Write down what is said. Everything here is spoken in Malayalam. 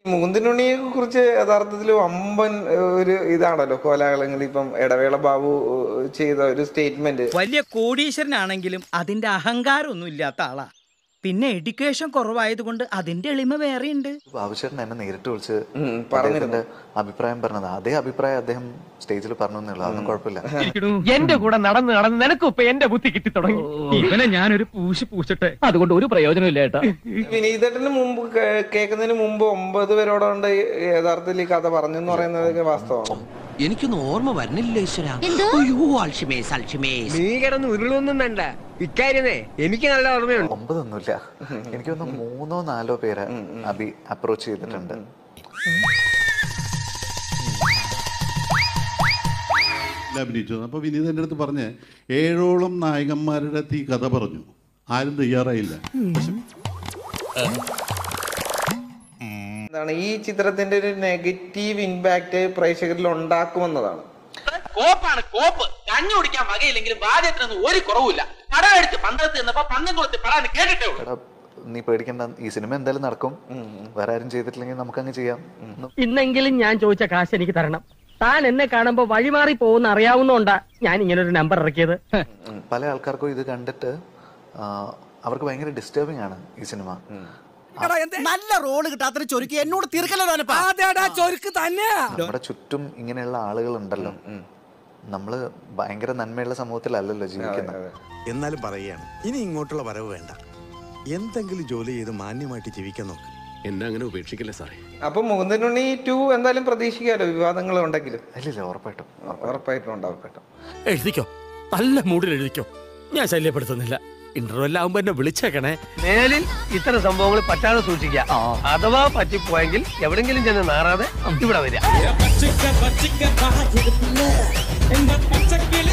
മുകുന്ദനുണ്ണിയെ കുറിച്ച് യഥാർത്ഥത്തിൽ അമ്പൻ ഏഹ്, ഒരു ഇതാണല്ലോ കോലാഹലങ്ങൾ ഇപ്പം ഇടവേള ബാബു ഏഹ്, ചെയ്ത ഒരു സ്റ്റേറ്റ്മെന്റ് വലിയ കോടീശ്വരനാണെങ്കിലും അതിന്റെ അഹങ്കാരമൊന്നും ഇല്ലാത്ത ആളാ പിന്നെ എഡ്യൂക്കേഷൻ കുറവായതുകൊണ്ട് അതിന്റെ എളിമ വേറെയുണ്ട് ബാബുചേട്ടൻ എന്നെ നേരിട്ട് വിളിച്ച് ഉം, പറഞ്ഞിരുന്നു. അദ്ദേഹത്തിന്റെ അഭിപ്രായം പറഞ്ഞത് അതേ അഭിപ്രായം അദ്ദേഹം സ്റ്റേജിൽ പറഞ്ഞു എന്നേ ഉള്ളൂ അതൊന്നും കുഴപ്പമില്ല എന്റെ കൂടെ നടന്ന് നടന്ന് നിനക്കും ഇപ്പൊ എന്റെ ബുദ്ധി കിട്ടി തുടങ്ങി ഇവനെ ഞാനൊരു പൂശി പൂശട്ടെ അതുകൊണ്ട് ഒരു പ്രയോജനമില്ല ഏട്ടാ വിനീതേട്ടന് മുമ്പ് കേ- കേൾക്കുന്നതിന് മുമ്പ് ഒമ്പത് പേരോടുണ്ട് യഥാർത്ഥത്തിൽ ഈ കഥ പറഞ്ഞെന്ന് പറയുന്നത് വാസ്തവമാണ് എനിക്കൊന്നും ഓർമ്മ വരുന്നില്ല ഈശ്വര അയ്യോ അൽഷിമേസ് അൽഷിമേസ് നീ കിടന്ന് ഉരുളൊന്നും വേണ്ട ഇക്കാര്യമേ എനിക്ക് നല്ല ഓർമ്മയുണ്ട് ഒമ്പതൊന്നുമില്ല എനിക്ക് തോന്നുന്നു മൂന്നോ നാലോ പേരെ അഭി അപ്രോച്ച് ചെയ്തിട്ടുണ്ട് അഭിനയിച്ചു അപ്പോൾ വിനീത് എൻ്റെ അടുത്ത് പറഞ്ഞ് ഏഴോളം നായകന്മാരുടെ അടുത്ത് ഈ കഥ പറഞ്ഞു ആരും തയ്യാറായില്ല പക്ഷെ എന്താണ് ഈ ചിത്രത്തിന്റെ ഒരു നെഗറ്റീവ് ഇമ്പാക്ട് പ്രേക്ഷകരിൽ ഉണ്ടാക്കുമെന്നതാണ് കോപ്പാണ് കോപ്പ് കഞ്ഞി കുടിക്കാൻ വകയില്ലെങ്കിലും ബാധ്യത്തിനൊന്നും ഒരു കുറവില്ല കടമെടുത്ത് പന്തളത്ത് നിന്നപ്പോ പന്തം കൊളുത്തി പറയാൻ കേട്ടിട്ടേ ഉള്ളൂ എടാ നീ പേടിക്കണ്ട ഈ സിനിമ എന്തായാലും നടക്കും വേറെ ആരും ചെയ്തിട്ടില്ലെങ്കിൽ നമുക്കങ്ങ് ചെയ്യാം എന്ന് ഇന്നെങ്കിലും ഞാൻ ചോദിച്ച കാശ് എനിക്ക് തരണം താൻ എന്നെ കാണുമ്പോ വഴിമാറി പോകുന്ന അറിയാവുന്നോണ്ടാ ഞാൻ ഇങ്ങനെ ഒരു നമ്പർ ഇറക്കിയത് പല ആൾക്കാർക്കും ഇത് കണ്ടിട്ട് ആ, അവർക്ക് ഭയങ്കര ഡിസ്റ്റർബിംഗ് ആണ് ഈ സിനിമ നല്ല റോള് കിട്ടാത്തൊരു ചൊരുക്കി എന്നോട് തീർക്കല്ലോ ചൊരുക്ക് തന്നെയാ നമ്മുടെ ചുറ്റും ഇങ്ങനെയുള്ള ആളുകൾ ഉണ്ടല്ലോ നമ്മള് ഭയങ്കര നന്മയുള്ള സമൂഹത്തിലല്ലല്ലോ ജീവിക്കുന്നത് എന്നാലും പറയുകയാണ് ഇനി ഇങ്ങോട്ടുള്ള വരവ് വേണ്ട എന്തെങ്കിലും ജോലി ചെയ്ത് മാന്യമായിട്ട് ജീവിക്കാൻ നോക്ക് എന്നെ അങ്ങനെ ഉപേക്ഷിക്കില്ല സാറേ അപ്പൊ മുകുന്ദനുണ്ണി ടു എന്തായാലും പ്രതീക്ഷിക്കാലോ വിവാദങ്ങൾ ഉണ്ടെങ്കിലും ഇല്ലില്ല ഉറപ്പായിട്ടും ഉറപ്പായിട്ടും ഉണ്ടാവും എഴുതിക്കോ നല്ല മൂഡിൽ എഴുതിക്കോ ഞാൻ ശല്യപ്പെടുത്തുന്നില്ല ഇന്റർവെൽ ആവുമ്പോ എന്നെ വിളിച്ചേക്കണേ മേലിൽ ഇത്തരം സംഭവങ്ങൾ പറ്റാതെ സൂക്ഷിക്കുക അഥവാ പറ്റിപ്പോയെങ്കിൽ എവിടെങ്കിലും ചെന്ന് നാറാതെ ഇവിടെ വരിക പച്ചക്ക പച്ചക്ക